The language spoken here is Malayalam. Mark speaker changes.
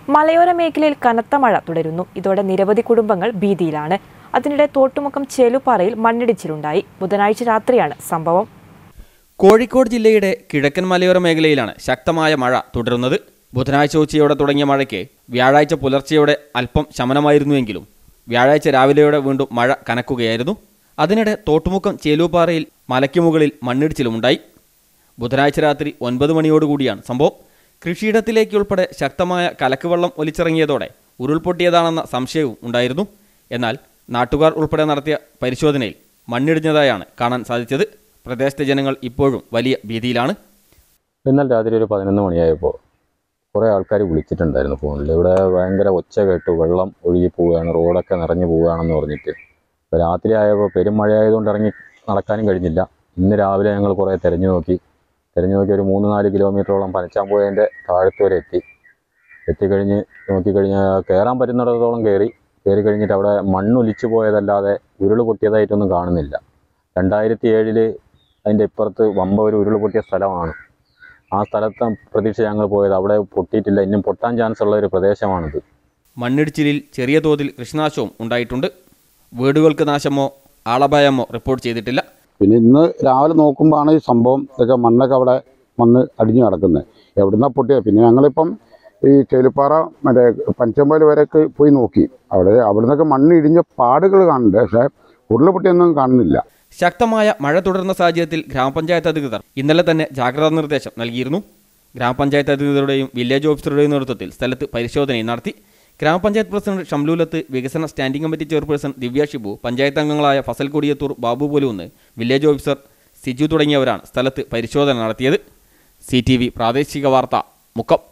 Speaker 1: മലയോര മേഖലയിൽ കനത്ത മഴ തുടരുന്നു ഇതോടെ നിരവധി കുടുംബങ്ങൾ ഭീതിയിലാണ് അതിനിടെ തോട്ടുമുക്കം ചേലുപാറയിൽ മണ്ണിടിച്ചിലുണ്ടായി ബുധനാഴ്ച രാത്രിയാണ് സംഭവം
Speaker 2: കോഴിക്കോട് ജില്ലയുടെ കിഴക്കൻ മലയോര മേഖലയിലാണ് ശക്തമായ മഴ തുടരുന്നത് ബുധനാഴ്ച ഉച്ചയോടെ തുടങ്ങിയ മഴയ്ക്ക് വ്യാഴാഴ്ച പുലർച്ചെയോടെ അല്പം ശമനമായിരുന്നുവെങ്കിലും വ്യാഴാഴ്ച രാവിലെയോടെ വീണ്ടും മഴ കനക്കുകയായിരുന്നു അതിനിടെ തോട്ടുമുക്കം ചേലൂപ്പാറയിൽ മലയ്ക്ക് മുകളിൽ മണ്ണിടിച്ചിലുമുണ്ടായി ബുധനാഴ്ച രാത്രി ഒൻപത് മണിയോടുകൂടിയാണ് സംഭവം കൃഷിയിടത്തിലേക്ക് ഉൾപ്പെടെ ശക്തമായ കലക്ക് വെള്ളം ഒലിച്ചിറങ്ങിയതോടെ ഉരുൾപൊട്ടിയതാണെന്ന സംശയവും ഉണ്ടായിരുന്നു എന്നാൽ നാട്ടുകാർ ഉൾപ്പെടെ നടത്തിയ പരിശോധനയിൽ മണ്ണിടിഞ്ഞതായാണ് കാണാൻ സാധിച്ചത് പ്രദേശത്തെ ജനങ്ങൾ ഇപ്പോഴും വലിയ ഭീതിയിലാണ്
Speaker 3: ഇന്നലെ രാത്രി ഒരു പതിനൊന്ന് മണിയായപ്പോൾ കുറേ ആൾക്കാർ വിളിച്ചിട്ടുണ്ടായിരുന്നു ഫോണിൽ ഇവിടെ ഭയങ്കര ഒച്ച കേട്ടു വെള്ളം ഒഴുകി പോവുകയാണ് റോഡൊക്കെ നിറഞ്ഞു പോവുകയാണെന്ന് പറഞ്ഞിട്ട് ഇപ്പോൾ രാത്രി ആയപ്പോൾ പെരും മഴയായതുകൊണ്ട് ഇറങ്ങി നടക്കാനും കഴിഞ്ഞില്ല ഇന്ന് രാവിലെ ഞങ്ങൾ കുറേ തിരഞ്ഞു നോക്കി തിരഞ്ഞു നോക്കി ഒരു മൂന്ന് നാല് കിലോമീറ്ററോളം പനച്ചാമ്പോയതിൻ്റെ താഴത്ത് വരെ എത്തി എത്തിക്കഴിഞ്ഞ് നോക്കിക്കഴിഞ്ഞാൽ കയറാൻ പറ്റുന്നിടത്തോളം കയറി കയറി കഴിഞ്ഞിട്ട് അവിടെ മണ്ണൊലിച്ചു പോയതല്ലാതെ ഉരുൾ പൊട്ടിയതായിട്ടൊന്നും കാണുന്നില്ല രണ്ടായിരത്തി ഏഴില് അതിൻ്റെ ഇപ്പുറത്ത് വമ്പ ഒരു ഉരുൾ പൊട്ടിയ സ്ഥലമാണ് ആ സ്ഥലത്ത് പ്രതീക്ഷ ഞങ്ങൾ പോയത് അവിടെ പൊട്ടിയിട്ടില്ല ഇനിയും പൊട്ടാൻ ചാൻസ് ഉള്ള ഒരു പ്രദേശമാണിത്
Speaker 2: മണ്ണിടിച്ചിലിൽ ചെറിയ തോതിൽ കൃഷിനാശവും ഉണ്ടായിട്ടുണ്ട് വീടുകൾക്ക് നാശമോ ആളപായമോ റിപ്പോർട്ട് ചെയ്തിട്ടില്ല
Speaker 4: പിന്നെ ഇന്ന് രാവിലെ നോക്കുമ്പോഴാണ് ഈ സംഭവം ഇതൊക്കെ മണ്ണൊക്കെ അവിടെ മണ്ണ് അടിഞ്ഞു കിടക്കുന്നത് എവിടുന്നാ പൊട്ടിയത് പിന്നെ ഞങ്ങളിപ്പം ഈ ചേലുപ്പാറ മറ്റേ പഞ്ചമ്പൽ വരെയൊക്കെ പോയി നോക്കി അവിടെ അവിടുന്നൊക്കെ മണ്ണ് ഇടിഞ്ഞ പാടുകൾ കാണുന്നുണ്ട് പക്ഷേ ഉരുള് പൊട്ടിയൊന്നും കാണുന്നില്ല
Speaker 2: ശക്തമായ മഴ തുടർന്ന സാഹചര്യത്തിൽ ഗ്രാമപഞ്ചായത്ത് അധികൃതർ ഇന്നലെ തന്നെ ജാഗ്രതാ നിർദ്ദേശം നൽകിയിരുന്നു ഗ്രാമപഞ്ചായത്ത് അധികൃതരുടെയും വില്ലേജ് ഓഫീസറുടെയും നേതൃത്വത്തിൽ സ്ഥലത്ത് പരിശോധനയും നടത്തി ഗ്രാമപഞ്ചായത്ത് പ്രസിഡന്റ് ഷംലൂലത്ത് വികസന standing committee chairperson Divya Shibu panchayat അംഗങ്ങളായ ഫസൽ കൊടിയത്തൂർ ബാബു പോലുന്ന് വില്ലേജ് ഓഫീസർ സിജു തുടങ്ങിയവരാണ് സ്ഥലത്ത് പരിശോധന നടത്തിയത് സി പ്രാദേശിക വാർത്ത മുക്കം